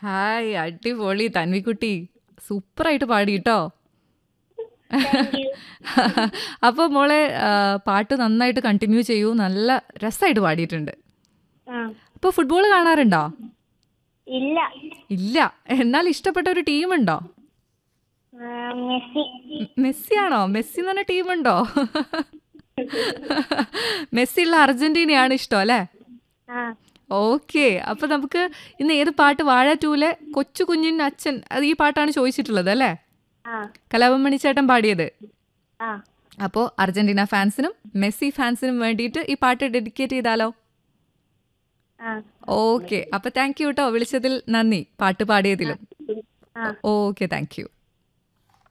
hi അടിപൊളി തൻവിക്കുട്ടി സൂപ്പറായിട്ട് പാടി കേട്ടോ താങ്ക് യു അപ്പോൾ മോളെ ആ, പാട്ട് നന്നായിട്ട് കണ്ടിന്യൂ ചെയ്യൂ നല്ല രസമായിട്ട് പാടിയിട്ടുണ്ട് ആ അപ്പോൾ ഫുട്ബോൾ കാണാറുണ്ടോ ഇല്ല ഇല്ല എന്നാൽ ഇഷ്ടപ്പെട്ട ഒരു ടീമുണ്ടോ ആ, മെസ്സി മെസ്സിയാണോ മെസ്സി എന്ന് പറഞ്ഞ ടീമുണ്ടോ മെസ്സി ഉള്ള അർജന്റീനയാണ് ഇഷ്ടം അല്ലേ ആ ഓക്കെ അപ്പൊ നമുക്ക് ഇന്ന് ഏത് പാട്ട് വാഴ ടൂലെ കൊച്ചു കുഞ്ഞിൻ അച്ഛൻ അത് ഈ പാട്ടാണ് ചോദിച്ചിട്ടുള്ളത് അല്ലേ ആ കലാപമണി ചേട്ടൻ പാടിയത് ആ അപ്പോൾ അർജന്റീന ഫാൻസിനും മെസ്സി ഫാൻസിനും വേണ്ടിയിട്ട് ഈ പാട്ട് ഡെഡിക്കേറ്റ് ചെയ്താലോ ആ ഓക്കെ അപ്പൊ താങ്ക് യു കേട്ടോ വിളിച്ചതിൽ നന്ദി പാട്ട് പാടിയതിലും ആ ഓക്കെ താങ്ക് യു